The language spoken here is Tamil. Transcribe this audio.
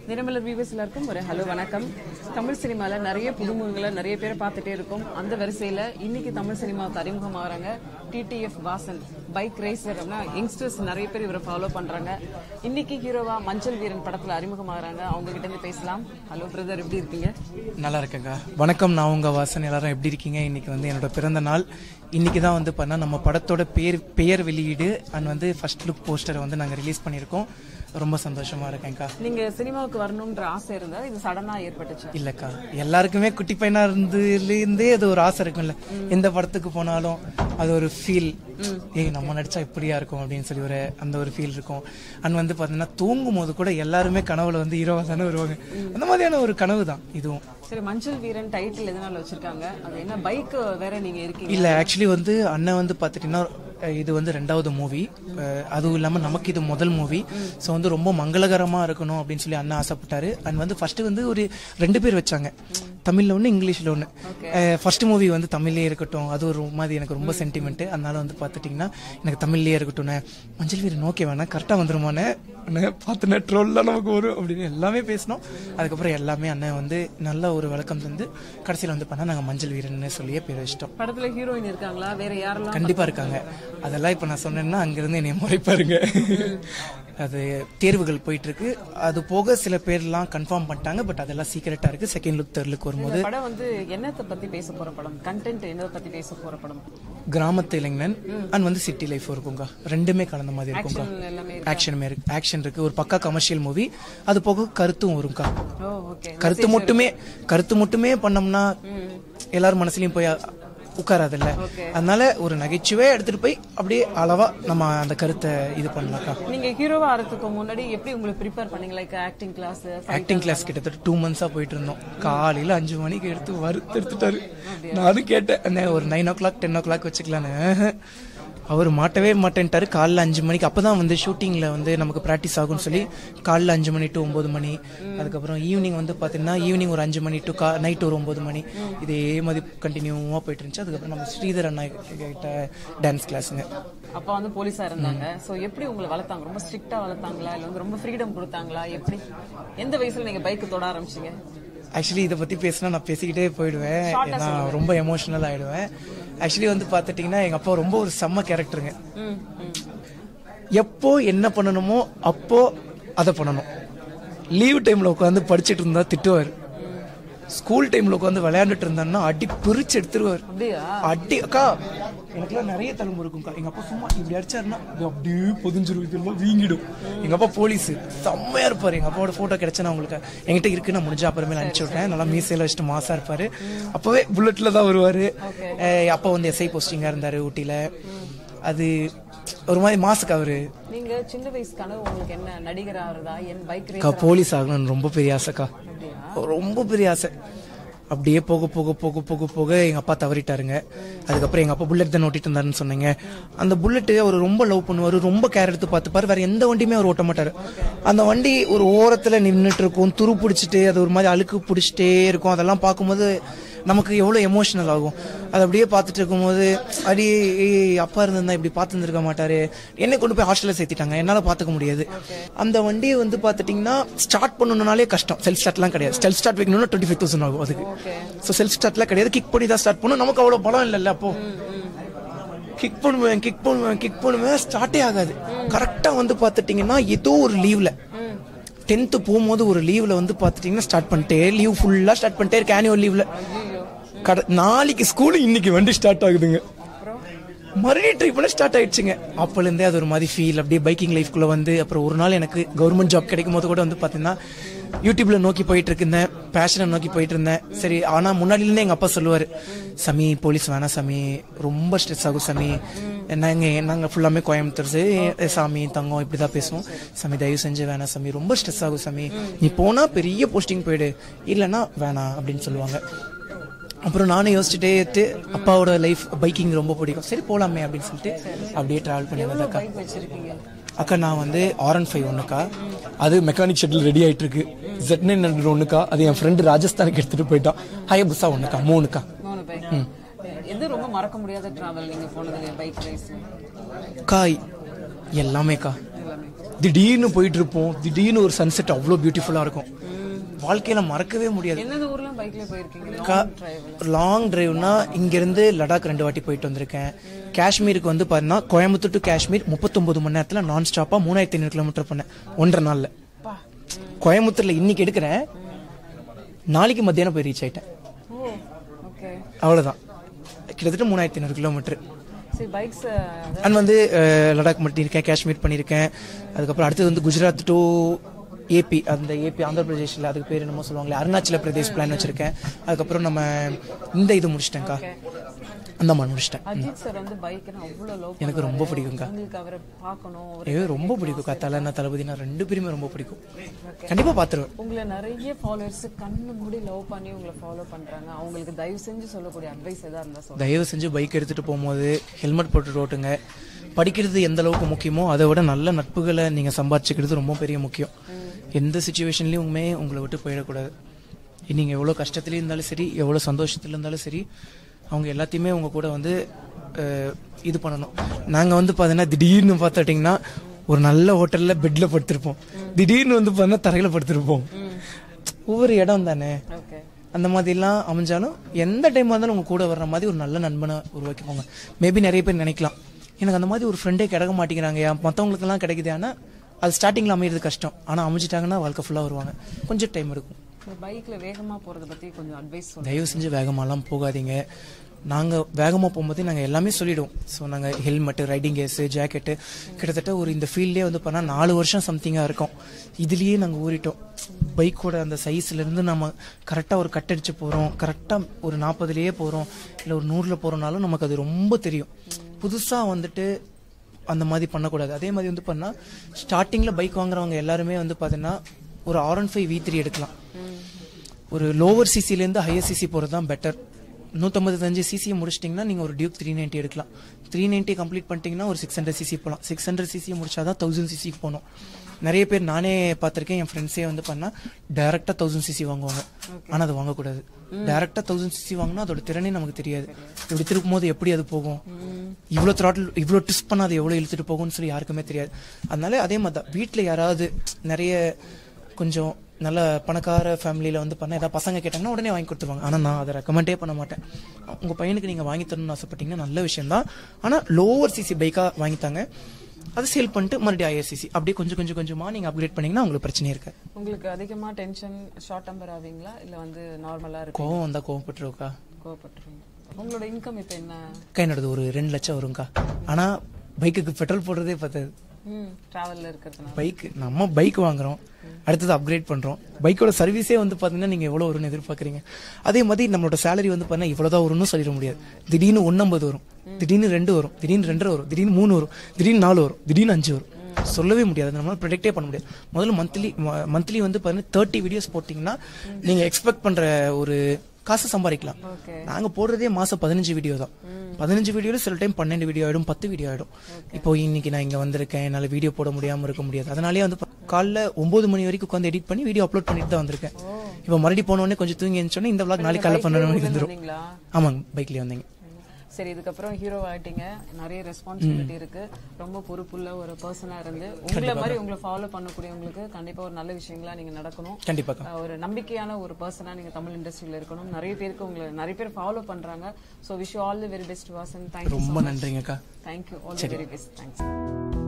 தினமலர் வியூவர்ஸ் எல்லாருக்கும் ஒரு ஹலோ வணக்கம் தமிழ் சினிமால நிறைய புதுமுகங்களை நிறைய பேரை பார்த்துட்டே இருக்கோம் அந்த வரிசையில இன்னைக்கு தமிழ் சினிமாவுக்கு அறிமுகமாகறாங்க டிடிஎஃப் வாசன் பைக் ரேசர் அப்படின்னா யங்ஸ்டர்ஸ் நிறைய பேர் இவரை ஃபாலோ பண்றாங்க இன்னைக்கு ஹீரோவா மஞ்சள் வீரன் படத்துல அறிமுகமாகறாங்க அவங்க கிட்ட இருந்து பேசலாம் ஹலோ பிரதர் எப்படி இருக்கீங்க நல்லா இருக்கேங்க வணக்கம் நான் உங்க வாசன் எல்லாரும் எப்படி இருக்கீங்க இன்னைக்கு வந்து என்னோட பிறந்த நாள் இன்னைக்கு தான் வந்து பண்ணா நம்ம படத்தோட பேர் பெயர் வெளியீடு அண்ட் வந்து ஃபர்ஸ்ட் லுக் போஸ்டரை வந்து நாங்கள் ரிலீஸ் பண்ணியிருக்கோம் ரொம்ப சந்தோஷமா இருக்கேன்க்கா நீங்க சினிமாவுக்கு வரணும்ன்ற ஆசை இருந்தா இது சடனா ஏற்பட்டுச்சு இல்லக்கா எல்லாருக்குமே குட்டி பையனா இருந்ததுலேருந்தே அது ஒரு ஆசை இருக்கும்ல எந்த படத்துக்கு போனாலும் அது ஒரு ஃபீல் ஏய் நம்ம நடிச்சா இப்படியா இருக்கும் அப்படின்னு சொல்லி ஒரு அந்த ஒரு ஃபீல் இருக்கும் அண்ட் வந்து பாத்தீங்கன்னா தூங்கும் போது கூட எல்லாருமே கனவுல வந்து ஹீரோவா தானே வருவாங்க அந்த மாதிரியான ஒரு கனவு தான் இதுவும் சரி மஞ்சள் வீரன் டைட்டில் எதனால வச்சிருக்காங்க அது என்ன பைக் வேற நீங்க இருக்கீங்க இல்ல ஆக்சுவலி வந்து அண்ணன் வந்து பாத்துட்டீங்கன்னா அஹ் இது வந்து ரெண்டாவது மூவி அதுவும் இல்லாம நமக்கு இது முதல் மூவி ஸோ வந்து ரொம்ப மங்களகரமா இருக்கணும் அப்படின்னு சொல்லி அண்ணன் ஆசைப்பட்டாரு அண்ட் வந்து ஃபர்ஸ்ட் வந்து ஒரு ரெண்டு பேர் வச்சாங்க தமிழ்ல ஒன்று இங்கிலீஷ்ல ஒன்று ஃபர்ஸ்ட் மூவி வந்து தமிழ்லயே இருக்கட்டும் அது ஒரு மாதிரி எனக்கு ரொம்ப சென்டிமெண்ட் அதனால வந்து பார்த்துட்டிங்கன்னா எனக்கு தமிழ்லயே இருக்கட்டும்ண்ணே மஞ்சள் வீரன் ஓகே வேணா கரெக்டாக வந்துருமாண்ணே அண்ணே பார்த்துனே ட்ரோல்லாம் நமக்கு வரும் அப்படின்னு எல்லாமே பேசினோம் அதுக்கப்புறம் எல்லாமே அண்ணன் வந்து நல்ல ஒரு விளக்கம் தந்து கடைசியில் வந்து பண்ணா நாங்கள் மஞ்சள் வீரன்னு சொல்லியே பேர் வச்சிட்டோம் படத்துல ஹீரோயின் இருக்காங்களா வேற யாரெல்லாம் கண்டிப்பா இருக்காங்க அதெல்லாம் இப்ப நான் சொன்னேன்னா அங்கிருந்து என்னை முறைப்பாருங்க அது தேர்வுகள் போயிட்டு இருக்கு அது போக சில பேர்லாம் கன்ஃபார்ம் பண்ணிட்டாங்க பட் அதெல்லாம் சீக்கிரட்டா இருக்கு செகண்ட் லுக் தேர்ட் லுக் வரும்போது இந்த படம் வந்து என்னத்தை பத்தி பேச போற படம் கண்டென்ட் என்னதை பத்தி பேச போற படம் கிராமத்து இளைஞன் அண்ட் வந்து சிட்டி லைஃப் இருக்குங்க ரெண்டுமே கலந்த மாதிரி இருக்குங்க Action எல்லாமே ஆக்ஷன் இருக்கு ஆக்ஷன் இருக்கு ஒரு பக்கா கமர்ஷியல் மூவி அது போக கருத்தும் வரும்க்கா ஓ ஓகே கருத்து மட்டுமே கருத்து மட்டுமே பண்ணோம்னா எல்லாரும் மனசுலயும் போய் உட்காராதுல்ல அதனால ஒரு நகைச்சுவை எடுத்துட்டு போய் அப்படியே அளவா நம்ம அந்த கருத்தை இது பண்ணலாம்க்கா நீங்க ஹீரோவா ஆறதுக்கு முன்னாடி எப்படி உங்களுக்கு ப்ரிப்பேர் பண்ணீங்க like acting class acting class கிட்டத்தட்ட டூ மந்த்ஸா போயிட்டு இருந்தோம் காலையில அஞ்சு மணிக்கு எடுத்து வறுத்து எடுத்துட்டாரு நானும் கேட்டேன் அண்ணே, ஒரு nine o'clock ten o'clock வச்சுக்கலான்னு அவர் மாட்டவே மாட்டேன்ட்டாரு காலைல அஞ்சு மணிக்கு அப்பதான் வந்து ஷூட்டிங்ல வந்து நமக்கு ப்ராக்டிஸ் ஆகும்னு சொல்லி காலைல அஞ்சு மணி டு ஒன்பது மணி அதுக்கப்புறம் ஈவினிங் வந்து பாத்தீங்கன்னா ஈவினிங் ஒரு அஞ்சு மணி டு கா நைட் ஒரு ஒன்பது மணி இதே மாதிரி கண்டினியூவா போயிட்டு இருந்துச்சு அதுக்கப்புறம் நம்ம ஸ்ரீதர் அண்ணா கிட்ட டான்ஸ் கிளாஸுங்க அப்பா வந்து போலீஸா இருந்தாங்க சோ எப்படி உங்களை வளர்த்தாங்க ரொம்ப ஸ்ட்ரிக்ட்டா வளர்த்தாங்களா இல்ல வந்து ரொம்ப ஃப்ரீடம் கொடுத்தாங்களா எப்படி எந்த வயசுல நீங்க பைக் தொட ஆரம்பிச்சீங்க ஆக்சுவலி இதை பத்தி பேசினா நான் பேசிக்கிட்டே போயிடுவேன் ஏன்னா ரொம்ப எமோஷனல் ஆயிடுவேன் ஆக்சுவலி வந்து பாத்துட்டீங்கன்னா எங்க அப்பா ரொம்ப ஒரு செம்ம கேரக்டருங்க ம், ம். எப்போ என்ன பண்ணணுமோ அப்போ அதை பண்ணணும் லீவ் டைம்ல உட்காந்து படிச்சிட்டு இருந்தா திட்டுவார் ஸ்கூல் டைம்ல உட்காந்து விளையாண்டுட்டு இருந்தான்னா அடி பிரிச்சு எடுத்துருவார் அப்படியா அடி அக்கா எனக்குலாம் நிறைய தழும்பு இருக்கும்க்கா எங்க அப்பா சும்மா இப்படி அடிச்சாருன்னா இது அப்படியே பொதிஞ்சிரும் இதெல்லாம் வீங்கிடும் எங்க அப்பா போலீஸ் செம்மையா இருப்பாரு எங்க அப்பாவோட போட்டோ கிடைச்சா நான் உங்களுக்கு என்கிட்ட இருக்கு நான் முடிஞ்ச அப்புறமே அனுப்பிச்சு விட்றேன் நல்லா மீசையில வச்சுட்டு மாசா இருப்பாரு அப்பவே புல்லட்ல தான் வருவாரு அஹ் அப்பா வந்து எஸ்ஐ போஸ்டிங்கா இருந்தாரு ஊட்டியில அது ஒரு மாதிரி மாசுக்கு அவரு நீங்க சின்ன வயசு கனவு உங்களுக்கு என்ன நடிகர் ஆகுறதா என் பைக் அக்கா போலீஸ் ஆகணும்னு ரொம்ப பெரிய ஆசைக்கா அப்படியா ரொம்ப பெரிய ஆசை அப்படியே போக போக போக போக போக எங்க அப்பா தவறிட்டாருங்க அதுக்கப்புறம் எங்க அப்பா புல்லட் தான் ஓட்டிட்டு இருந்தாருன்னு சொன்னீங்க அந்த புல்லட் அவர் ரொம்ப லவ் பண்ணுவாரு ரொம்ப கேர் எடுத்து பார்த்துப்பாரு வேற எந்த வண்டியுமே அவர் ஓட்ட மாட்டாரு அந்த வண்டி ஒரு ஓரத்துல நின்னுட்டு இருக்கும் துரு பிடிச்சிட்டு அது ஒரு மாதிரி அழுக்கு பிடிச்சிட்டே இருக்கும் அதெல்லாம் பார்க்கும்போது நமக்கு எவ்வளவு எமோஷனல் ஆகும் அதை அப்படியே பார்த்துட்டு இருக்கும்போது அடி ஏய், அப்பா இருந்திருந்தா இப்படி பார்த்துருந்துருக்க மாட்டாரு என்னை கொண்டு போய் ஹாஸ்டல்ல சேர்த்திட்டாங்க என்னால பாத்துக்க முடியாது அந்த வண்டியை வந்து பாத்துட்டீங்கன்னா ஸ்டார்ட் பண்ணணும்னாலே கஷ்டம் செல்ஃப் ஸ்டார்ட்லாம் கிடையாது செல்ஃப் ஸ்டார்ட் வைக்கணும்னா டுவெண்ட்டி ஃபைவ் தௌசண்ட் ஆகும் அதுக்கு ஸோ செல்ஃப் ஸ்டார்ட்லாம் கிடையாது கிக் பண்ணி தான் ஸ்டார்ட் பண்ணணும் நமக்கு அவ்வளவு பலம் இல்லைல்ல அப்போ கிக் பண்ணுவேன் கிக் பண்ணுவேன் கிக் பண்ணுவேன் ஸ்டார்ட்டே ஆகாது கரெக்டா வந்து பாத்துட்டீங்கன்னா ஏதோ ஒரு லீவ்ல டென்த்து போகும்போது ஒரு லீவ்ல வந்து பாத்துட்டீங்கன்னா ஸ்டார்ட் பண்ணிட்டே லீவ் ஃபுல்லா ஸ்டார்ட் பண்ணிட்டே இருக்கேன் ஆனுவல் லீவ்ல கட நாளைக்கு ஸ்கூல் இன்னைக்கு வண்டி ஸ்டார்ட் ஆகுதுங்க மறுபடியும் ட்ரை பண்ண ஸ்டார்ட் ஆயிடுச்சுங்க அப்பல இருந்தே அது ஒரு மாதிரி ஃபீல் அப்படியே பைக்கிங் லைஃப்குள்ள வந்து அப்புறம் ஒரு நாள் எனக்கு கவர்மெண்ட் ஜாப் கிடைக்கும் போது கூட வந்து பாத்தீங்கன்னா யூடியூப்ல நோக்கி போயிட்டு இருந்தேன் பேஷனை நோக்கி போயிட்டு இருந்தேன் சரி ஆனா முன்னாடில இருந்தே எங்க அப்பா சொல்லுவாரு சாமி போலீஸ் வேணாம் சாமி ரொம்ப ஸ்ட்ரெஸ் ஆகும் சாமி நாங்க நாங்க ஃபுல்லாமே கோயம்புத்தூர் சரி, ஏ, சாமி தங்கம் இப்படிதான் பேசுவோம் சாமி தயவு செஞ்சு வேணாம் சாமி ரொம்ப ஸ்ட்ரெஸ் ஆகும் சாமி நீ போனா பெரிய போஸ்டிங் போயிடு இல்லைன்னா வேணாம் அப்படின்னு சொல்லுவாங்க அப்புறம் நானும் யோசிச்சுட்டே இருந்து, அப்பாவோட லைஃப் பைக்கிங் ரொம்ப பிடிக்கும் சரி போலாமே அப்படின்னு சொல்லிட்டு அப்படியே டிராவல் பண்ணி வந்தக்கா பைக் வச்சிருக்கீங்க அக்கா நான் வந்து ஆர் அண்ட் ஃபைவ் ஒன்றுக்கா அது மெக்கானிக் ஷெட்டில் ரெடி ஆயிட்டு இருக்கு ஜெட் நைன் ஹண்ட்ரட் ஒன்றுக்கா அது என் ஃப்ரெண்டு ராஜஸ்தானுக்கு எடுத்துட்டு போயிட்டான் ஹயபுசா ஒன்றுக்கா மூணுக்கா மூணு பைக் எது ரொம்ப மறக்க முடியாத டிராவல் நீங்க போனது பைக் ரேஸ் காய் எல்லாமேக்கா எல்லாமே திடீர்னு போயிட்டு இருப்போம் திடீர்னு ஒரு சன்செட் அவ்வளோ பியூட்டிஃபுல்லா இருக்கும் வாழ்க்கையில மறக்கவே முடியாது என்னது ஊர்லாம் பைக்ல போயிருக்கீங்க லாங் டிரைவ் லாங் டிரைவ்னா இங்கிருந்து லடாக் ரெண்டு வாட்டி போயிட்டு வந்திருக்கேன் காஷ்மீருக்கு வந்து பாத்தீங்கன்னா கோயம்புத்தூர் டு காஷ்மீர் முப்பத்தொன்பது மணி நேரத்துல நான் ஸ்டாப்பா மூணாயிரத்தி ஐநூறு கிலோமீட்டர் பண்ணேன் ஒன்றரை நாள்ல பா கோயம்புத்தூர்ல இன்னைக்கு எடுக்கிறேன் நாளைக்கு மத்தியானம் போய் ரீச் ஆயிட்டேன் ஓ ஓகே அவ்வளவுதான் கிட்டத்தட்ட மூணாயிரத்தி ஐநூறு கிலோமீட்டர் சரி பைக்ஸ் அண்ட் வந்து அஹ், லடாக் பண்ணியிருக்கேன் காஷ்மீர் பண்ணியிருக்கேன் அதுக்கப்புறம் அடுத்தது வந்து குஜராத் டு ஏபி அந்த ஏபி ஆந்திர பிரதேஷ்ல அதுக்கு பேர் என்னமோ சொல்லுவாங்களே அருணாச்சல பிரதேஷ் பிளான் வச்சிருக்கேன் அதுக்கப்புறம் நம்ம இந்த இது முடிச்சிட்டேன்க்கா அந்தமான் முடிச்சிட்டேன் அஜித் சார் வந்து பைக்னா அவ்வளவு லவ் எனக்கு ரொம்ப பிடிக்கும்க்கா உங்களுக்கு அவரை பார்க்கணும் அவரை ஏ ரொம்ப பிடிக்கும் தலைனா தளபதினா ரெண்டு பேருமே ரொம்ப பிடிக்கும் கண்டிப்பா பாத்துருவேன் உங்களை நிறைய ஃபாலோவர்ஸ் கண்ணு மூடி லவ் பண்ணி உங்களை ஃபாலோ பண்றாங்க அவங்களுக்கு தயவு செஞ்சு சொல்லக்கூடிய அட்வைஸ் எதா இருந்தா சொல்லுங்க தயவு செஞ்சு பைக் எடுத்துட்டு போகும்போது ஹெல்மெட் போட்டு ஓட்டுங்க படிக்கிறது எந்த அளவுக்கு முக்கியமோ அதை விட நல்ல நட்புகளை நீங்க சம்பாதிச்சுக்கிறது ரொம்ப பெரிய முக்கியம் எந்த சுச்சுவேஷன்லயுமே உங்களை விட்டு போயிடக்கூடாது நீங்க எவ்வளவு கஷ்டத்துலயும் இருந்தாலும் சரி எவ்வளவு சந்தோஷத்துல இருந்தாலும் சரி அவங்க எல்லாத்தையுமே உங்க கூட வந்து அஹ், இது பண்ணணும் நாங்க வந்து பாத்தீங்கன்னா திடீர்னு பார்த்துட்டிங்கன்னா ஒரு நல்ல ஹோட்டல்ல பெட்ல படுத்திருப்போம் திடீர்னு வந்து பார்த்தீங்கன்னா தரையில படுத்திருப்போம் ஒவ்வொரு இடம் தானே ஓகே அந்த மாதிரிலாம் அமைஞ்சாலும் எந்த டைம் இருந்தாலும் உங்க கூட வர்ற மாதிரி ஒரு நல்ல நண்பனை உருவாக்கிக்கோங்க மேபி நிறைய பேர் நினைக்கலாம் எனக்கு அந்த மாதிரி ஒரு ஃப்ரெண்டே கிடைக்க மாட்டேங்கிறாங்க மற்றவங்களுக்கெல்லாம் கிடைக்குது ஆனால் அது ஸ்டார்டிங்கில் அமையிறது கஷ்டம் ஆனால் அமைஞ்சிட்டாங்கன்னா வாழ்க்கை ஃபுல்லாக வருவாங்க கொஞ்சம் டைம் இருக்கும் இந்த பைக்ல வேகமா போறத பத்தி கொஞ்சம் அட்வைஸ் சொல்லுங்க தயவு செஞ்சு வேகமாலாம் போகாதீங்க நாங்கள் வேகமாக போகும்போது நாங்கள் எல்லாமே சொல்லிடுவோம் ஸோ நாங்கள் ஹெல்மெட்டு ரைடிங் கேஸு ஜாக்கெட்டு கிட்டத்தட்ட ஒரு இந்த ஃபீல்ட்லேயே வந்து பண்ணால் நாலு வருஷம் சம்திங்காக இருக்கும் இதுலேயே நாங்கள் ஊறிட்டோம் பைக்கோட அந்த சைஸ்லேருந்து நம்ம கரெக்டாக ஒரு கட்டடிச்சு போகிறோம் கரெக்டாக ஒரு நாற்பதுலேயே போகிறோம் இல்லை ஒரு நூறில் போகிறோம்னாலும் நமக்கு அது ரொம்ப தெரியும் புதுசாக வந்துட்டு அந்த மாதிரி பண்ணக்கூடாது அதே மாதிரி வந்து பண்ணால் ஸ்டார்டிங்கில் பைக் வாங்குறவங்க எல்லாருமே வந்து பார்த்தீங்கன்னா ஒரு R one five V three எடுக்கலாம் ஒரு லோவர் சிசிலேருந்து ஹையர் சிசி போகிறது தான் பெட்டர் நூற்றம்பத்தஞ்சு சிசியை முடிச்சிட்டிங்கன்னா நீங்கள் ஒரு டியூக் த்ரீ நைன்ட்டி எடுக்கலாம் த்ரீ நைன்ட்டி கம்ப்ளீட் பண்ணிட்டீங்கன்னா ஒரு சிக்ஸ் ஹண்ட்ரட் சிசி போகலாம் சிக்ஸ் ஹண்ட்ரட் சிசி முடிச்சாதான் தௌசண்ட் சிசிக்கு போகணும் நிறைய பேர் நானே பார்த்துருக்கேன் என் ஃப்ரெண்ட்ஸே வந்து பண்ணால் டேரெக்டாக தௌசண்ட் சிசி வாங்குவாங்க ஆனால் அது வாங்கக்கூடாது டேரெக்டாக தௌசண்ட் சிசி வாங்கினா அதோட திறனே நமக்கு தெரியாது இப்படி திருப்பும் போது எப்படி அது போகும் இவ்வளோ த்ராட்டில் இவ்வளோ ட்விஸ்ட் பண்ணால் அது எவ்வளோ இழுத்துட்டு போகும்னு சொல்லி யாருக்குமே தெரியாது அதனால அதே மாதிரி தான் வீட்டில் யாராவது நிறைய கொஞ்சம் நல்ல பணக்கார ஃபேமிலியில் வந்து பண்ண ஏதாவது பசங்க கேட்டாங்கன்னா உடனே வாங்கி கொடுத்துருவாங்க ஆனால் நான் அதை ரெக்கமெண்டே பண்ண மாட்டேன் உங்கள் பையனுக்கு நீங்கள் வாங்கி தரணும்னு ஆசைப்பட்டீங்கன்னா நல்ல விஷயம் தான் ஆனால் லோவர் சிசி பைக்காக வாங்கித்தாங்க அதை சேல் பண்ணிட்டு மறுபடியும் ஐஆர்சிசி அப்படியே கொஞ்சம் கொஞ்சம் கொஞ்சமாக நீங்கள் அப்கிரேட் பண்ணீங்கன்னா உங்களுக்கு பிரச்சனையே இருக்காது உங்களுக்கு அதிகமா டென்ஷன் ஷார்ட் டெம்பர் ஆவீங்களா இல்ல வந்து நார்மலா இருக்கும் கோவம் வந்தால் கோவப்பட்டுருக்கா கோவப்பட்டுருவீங்க உங்களோட இன்கம் இப்ப என்ன கை நடது ஒரு ரெண்டு லட்சம் வரும்க்கா ஆனால் பைக்குக்கு பெட்ரோல் போடுறதே பத்தாது ம் டிராவல்ல இருக்கிறதுனால பைக் நம்ம பைக் வாங்குறோம் அடுத்தது அப்கிரேட் பண்றோம் பைக்கோட சர்வீஸே வந்து பாத்தீங்கன்னா நீங்க எவ்வளவு வரும்னு எதிர்பார்க்கறீங்க அதே மாதிரி நம்மளோட சேலரி வந்து பாத்தீங்கன்னா இவ்வளவுதான் வரும்னு சொல்லிட முடியாது திடீர்னு ஒன்னம்பது வரும் திடீர்னு ரெண்டு வரும் திடீர்னு ரெண்டரை வரும் திடீர்னு மூணு வரும் திடீர்னு நாலு வரும் திடீர்னு அஞ்சு வரும் சொல்லவே முடியாது நம்மளால ப்ரெடிக்டே பண்ண முடியாது முதல்ல மந்த்லி மந்த்லி வந்து பாத்தீங்கன்னா தேர்ட்டி வீடியோஸ் போட்டிங்கன்னா நீங்க எக்ஸ்பெக்ட் பண்ற ஒரு காசு சம்பாதிக்கலாம் ஓகே நாங்க போடுறதே மாசம் பதினஞ்சு வீடியோ தான் பதினஞ்சு வீடியோல சில டைம் பன்னெண்டு வீடியோ ஆயிடும் பத்து வீடியோ ஆயிடும் இப்போ இன்னைக்கு நான் இங்க வந்திருக்கேன் என்னால வீடியோ போட முடியாம இருக்க முடியாது அதனாலேயே வந்து ப- காலைல ஒன்பது மணி வரைக்கும் உட்காந்து எடிட் பண்ணி வீடியோ அப்லோட் பண்ணிட்டு தான் வந்திருக்கேன் இப்போ மறுபடியும் போன உடனே கொஞ்சம் தூங்கி எழுந்தோடனே இந்த vlog நாளைக்கு காலைல பன்னெண்டு மணிக்கு வந்துரும் வந்தீங்களா ஆமாங்க பைக்லயே வந்தீங்க சரி இதுக்கப்புறம் ஹீரோ ஆயிட்டீங்க நிறைய ரெஸ்பான்சிபிலிட்டி இருக்கு ரொம்ப பொறுப்புள்ள ஒரு பர்சனா இருந்து உங்களை மாதிரி உங்களை ஃபாலோ பண்ணக்கூடியவங்களுக்கு கண்டிப்பா ஒரு நல்ல விஷயங்களா நீங்க நடக்கணும் கண்டிப்பாக்கா அஹ் ஒரு நம்பிக்கையான ஒரு பர்சனா நீங்க தமிழ் இண்டஸ்ட்ரியில இருக்கணும் நிறைய பேருக்கு உங்களை நிறைய பேர் ஃபாலோ பண்றாங்க so wish all the very best Vasan thank you ரொம்ப நன்றிங்கக்கா thank you all the very best thanks